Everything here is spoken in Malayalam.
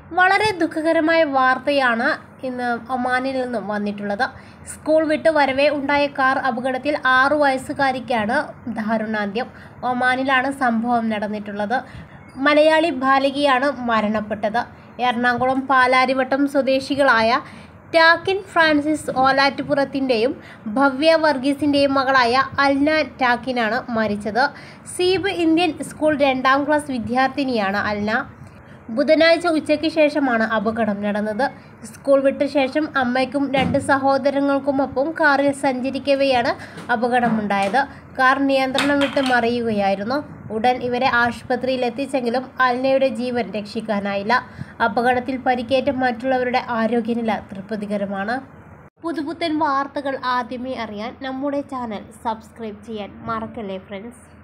വളരെ ദുഃഖകരമായ വാർത്തയാണ് ഇന്ന് ഒമാനിൽ നിന്നും വന്നിട്ടുള്ളത് സ്കൂൾ വിട്ട് വരവേ ഉണ്ടായ കാർ അപകടത്തിൽ ആറു വയസ്സുകാരിക്കാണ് ദാരുണാന്ത്യം ഒമാനിലാണ് സംഭവം നടന്നിട്ടുള്ളത് മലയാളി ബാലികയാണ് മരണപ്പെട്ടത് എറണാകുളം പാലാരിവട്ടം സ്വദേശികളായ ടാക്കിൻ ഫ്രാൻസിസ് ഓലാറ്റുപുറത്തിൻ്റെയും ഭവ്യ വർഗീസിൻ്റെയും മകളായ അൽന ടാക്കിനാണ് മരിച്ചത് സീബ് ഇന്ത്യൻ സ്കൂൾ രണ്ടാം ക്ലാസ് വിദ്യാർത്ഥിനിയാണ് അൽന ബുധനാഴ്ച ഉച്ചയ്ക്ക് ശേഷമാണ് അപകടം നടന്നത് സ്കൂൾ വിട്ട ശേഷം അമ്മയ്ക്കും രണ്ട് സഹോദരങ്ങൾക്കുമൊപ്പം കാറിൽ സഞ്ചരിക്കവെയാണ് അപകടമുണ്ടായത് കാർ നിയന്ത്രണം വിട്ട് മറിയുകയായിരുന്നു ഉടൻ ഇവരെ ആശുപത്രിയിൽ എത്തിച്ചെങ്കിലും അൽനയുടെ ജീവൻ രക്ഷിക്കാനായില്ല അപകടത്തിൽ പരിക്കേറ്റ മറ്റുള്ളവരുടെ ആരോഗ്യനില തൃപ്തികരമാണ് പുതുപുത്തൻ വാർത്തകൾ ആദ്യമേ അറിയാൻ നമ്മുടെ ചാനൽ സബ്സ്ക്രൈബ് ചെയ്യാൻ മറക്കല്ലേ ഫ്രണ്ട്സ്